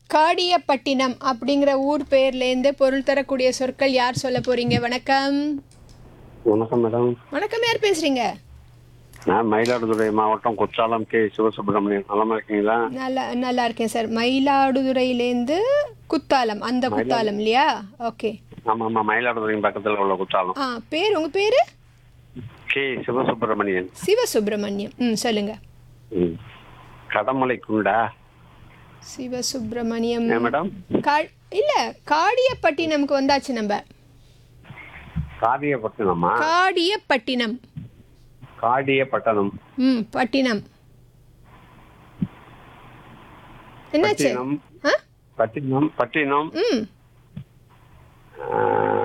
காடியப்பட்டினம் அப்படிங்கிற ஊர் பேர்லேருந்து பொருள் தரக்கூடிய சொற்கள் யார் சொல்ல போறீங்க வணக்கம் வணக்கம் மேடம் வணக்கம் யார் பேசுறீங்க நான் மயிலாடுதுறை மாவட்டம் குற்றாலம் கே சிவசுப்பிரமணியன் நலமா இருக்கீங்களா நல்லா நல்லா இருக்கேன் சார் மயிலாடுதுறையிலேருந்து குத்தாலம் அந்த குத்தாலம் இல்லையா ஓகே ஆமா ஆமா மயிலாடுதுறை பக்கத்துல உள்ள குற்றாலம் ஆ பேர் உங்க பேரு கே சிவசுப்பிரமணியன் சிவசுப்பிரமணியம் ம் சொல்லுங்க ம். கடமலை குண்டா சிவசுப்பிரமணியம் ஏன் மேடம் கா இல்ல காடியப்பட்டினம்க்கு வந்தாச்சு நம்ம காதியப்பட்டினமா காடியப்பட்டினம் காடியப்பட்டணம் ம் பட்டினம் என்னாச்சு பட்டினம் ஆ பட்டினம் பட்டினம் ம் ஆ,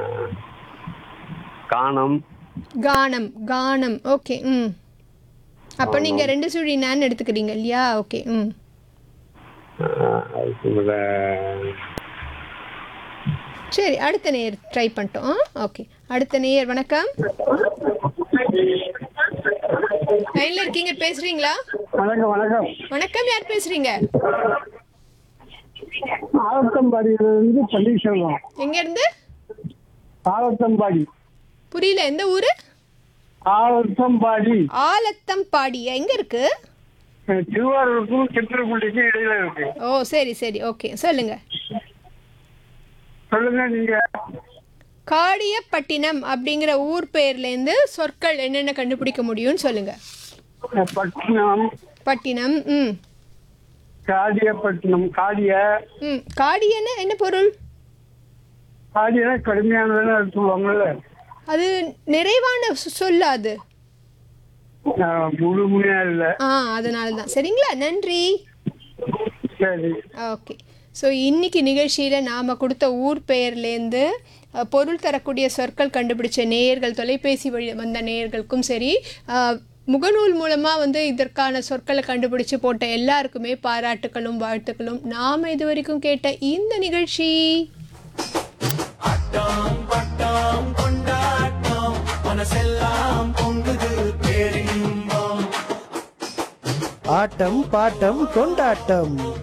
காணம் கானம் கானம் ஓகே ம் அப்போ நீங்க ரெண்டு சுழி நான் எடுத்துக்கிறீங்க இல்லையா ஓகே ம் ஆ, அதுக்கு மேல சரி அடுத்த நேயர் ட்ரை பண்ணிட்டோம் ஓகே அடுத்த நேயர் வணக்கம் லைன்ல இருக்கீங்க பேசுறீங்களா வணக்கம் வணக்கம் வணக்கம் யார் பேசுறீங்க ஆலத்தம்பாடியிலிருந்து பன்னீர்செல்வம் எங்க இருந்து ஆலத்தம்பாடி புரியல எந்த ஊரு ஆலத்தம்பாடி ஆலத்தம்பாடி எங்க இருக்கு அஹ், திருவாரூருக்கும் சித்திரக்குள்ளிக்கும் இடையில இருக்கு ஓ சரி சரி ஓகே சொல்லுங்க சொல்லுங்க நீங்க காடியப்பட்டினம் அப்படிங்கிற ஊர் பேர்லேருந்து சொற்கள் என்னென்ன கண்டுபிடிக்க முடியும்னு சொல்லுங்க அஹ், பட்டினம் பட்டினம் ம் காடியப்பட்டினம் காடிய ம் காடியன்னு என்ன பொருள் காடியனா கடுமையானதுன்னு சொல்லுவாங்கல்ல அது நிறைவான சொ- சொல்லு அது அஹ், முழுமையா இல்ல ஆ அதனால தான் சரிங்களா நன்றி சரி ஓகே ஸோ இன்னைக்கு நிகழ்ச்சியில் நாம் கொடுத்த ஊர் பெயர்லேருந்து அஹ், பொருள் தரக்கூடிய சொற்கள் கண்டுபிடிச்ச நேயர்கள் தொலைபேசி வழி வந்த நேயர்களுக்கும் சரி அஹ், முகநூல் மூலமாக வந்து இதற்கான சொற்களை கண்டுபிடிச்சு போட்ட எல்லாருக்குமே பாராட்டுகளும் வாழ்த்துக்களும் நாம் இது வரைக்கும் கேட்ட இந்த நிகழ்ச்சி ஆட்டம் பாட்டம் கொண்டாட்டம்